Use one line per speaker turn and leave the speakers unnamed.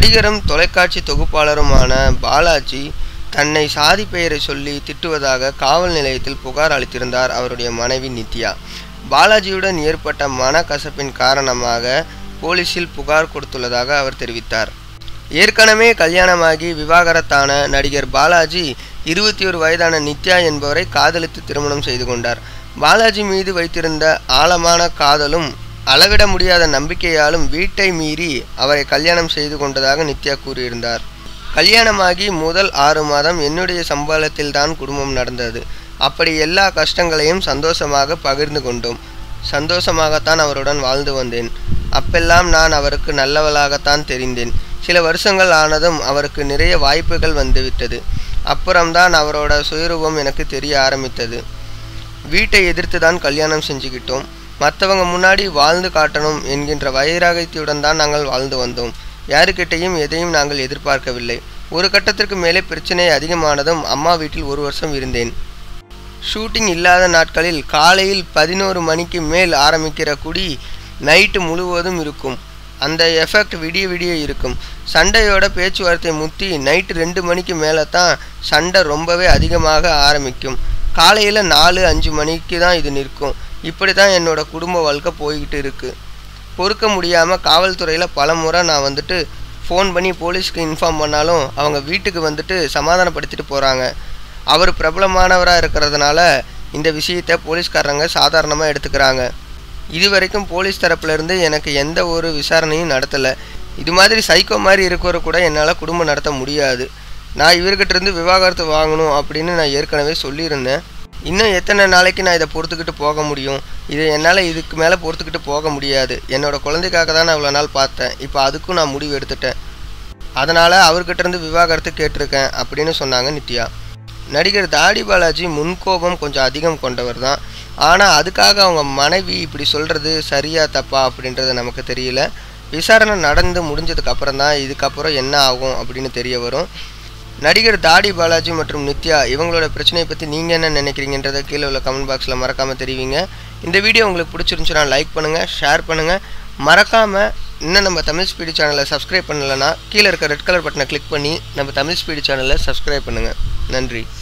நடிகரும் தொலைக்காட்சி தொகுப்பாளருமான பாலாஜி தன்னை சாதி பெயரை சொல்லி திட்டுவதாக காவல் நிலையத்தில் புகார் அளித்திருந்தார் அவருடைய மனைவி நித்யா பாலாஜியுடன் ஏற்பட்ட மனக்கசப்பின் காரணமாக போலீசில் புகார் கொடுத்துள்ளதாக அவர் தெரிவித்தார் ஏற்கனவே கல்யாணமாகி விவாகரத்தான நடிகர் பாலாஜி இருபத்தி ஒரு வயதான நித்யா என்பவரை காதலித்து திருமணம் செய்து கொண்டார் பாலாஜி மீது வைத்திருந்த ஆழமான காதலும் அளவிட முடியாத நம்பிக்கையாலும் வீட்டை மீறி அவரை கல்யாணம் செய்து கொண்டதாக நித்யா கூறியிருந்தார் கல்யாணமாகி முதல் ஆறு மாதம் என்னுடைய சம்பளத்தில்தான் குடும்பம் நடந்தது அப்படி எல்லா கஷ்டங்களையும் சந்தோஷமாக பகிர்ந்து கொண்டோம் சந்தோஷமாகத்தான் அவருடன் வாழ்ந்து வந்தேன் அப்பெல்லாம் நான் அவருக்கு நல்லவளாகத்தான் தெரிந்தேன் சில வருஷங்கள் ஆனதும் அவருக்கு நிறைய வாய்ப்புகள் வந்துவிட்டது அப்புறம்தான் அவரோட சுயரூபம் எனக்கு தெரிய ஆரம்பித்தது வீட்டை எதிர்த்து தான் கல்யாணம் செஞ்சுக்கிட்டோம் மற்றவங்க முன்னாடி வாழ்ந்து காட்டணும் என்கின்ற வைராகத்தியுடன் தான் நாங்கள் வாழ்ந்து வந்தோம் யாருக்கிட்டையும் எதையும் நாங்கள் எதிர்பார்க்கவில்லை ஒரு கட்டத்திற்கு மேலே பிரச்சனை அதிகமானதும் அம்மா வீட்டில் ஒரு வருஷம் இருந்தேன் ஷூட்டிங் இல்லாத நாட்களில் காலையில் பதினோரு மணிக்கு மேல் ஆரம்பிக்கிற குடி நைட்டு முழுவதும் இருக்கும் அந்த எஃபெக்ட் விடிய விடிய இருக்கும் சண்டையோட பேச்சுவார்த்தை முத்தி நைட்டு ரெண்டு மணிக்கு மேலே தான் சண்டை ரொம்பவே அதிகமாக ஆரம்பிக்கும் காலையில் நாலு அஞ்சு மணிக்கு தான் இது நிற்கும் இப்படி தான் என்னோட குடும்ப வாழ்க்கை போய்கிட்டு இருக்குது பொறுக்க முடியாமல் காவல்துறையில் பல முறை நான் வந்துட்டு ஃபோன் பண்ணி போலீஸ்க்கு இன்ஃபார்ம் பண்ணாலும் அவங்க வீட்டுக்கு வந்துட்டு சமாதானப்படுத்திட்டு போகிறாங்க அவர் பிரபலமானவராக இருக்கிறதுனால இந்த விஷயத்தை போலீஸ்காரங்க சாதாரணமாக எடுத்துக்கிறாங்க இது வரைக்கும் போலீஸ் தரப்புலேருந்து எனக்கு எந்த ஒரு விசாரணையும் நடத்தலை இது மாதிரி சைக்கோ மாதிரி இருக்கிற கூட என்னால் குடும்பம் நடத்த முடியாது நான் இவர்கிட்ட இருந்து விவாகரத்து வாங்கணும் அப்படின்னு நான் ஏற்கனவே சொல்லியிருந்தேன் இன்னும் எத்தனை நாளைக்கு நான் இதை பொறுத்துக்கிட்டு போக முடியும் இதை என்னால் இதுக்கு மேலே பொறுத்துக்கிட்டு போக முடியாது என்னோட குழந்தைக்காக தான் நான் இவ்வளோ நாள் பார்த்தேன் இப்போ அதுக்கும் நான் முடிவு எடுத்துட்டேன் அதனால் அவர்கிட்ட இருந்து விவாகரத்து கேட்டிருக்கேன் அப்படின்னு சொன்னாங்க நித்யா நடிகர் தாடி பாலாஜி முன்கோபம் கொஞ்சம் அதிகம் கொண்டவர் தான் ஆனால் அதுக்காக அவங்க மனைவி இப்படி சொல்கிறது சரியா தப்பா அப்படின்றது நமக்கு தெரியல விசாரணை நடந்து முடிஞ்சதுக்கு அப்புறம் தான் இதுக்கப்புறம் என்ன ஆகும் அப்படின்னு தெரிய வரும் நடிகர் தாடி பாலாஜி மற்றும் நித்யா இவங்களோட பிரச்சனையை பற்றி நீங்கள் என்ன நினைக்கிறீங்கன்றதை கீழே உள்ள கமெண்ட் பாக்ஸில் மறக்காமல் தெரிவிங்க இந்த வீடியோ உங்களுக்கு பிடிச்சிருந்துச்சுன்னா லைக் பண்ணுங்கள் ஷேர் பண்ணுங்கள் மறக்காமல் இன்னும் நம்ம தமிழ் ஸ்பீடு சேனலை சப்ஸ்கிரைப் பண்ணலைன்னா கீழே இருக்க ரெட் கலர் பட்டனை கிளிக் பண்ணி நம்ம தமிழ் ஸ்பீடு சேனலை சப்ஸ்கிரைப் பண்ணுங்கள் நன்றி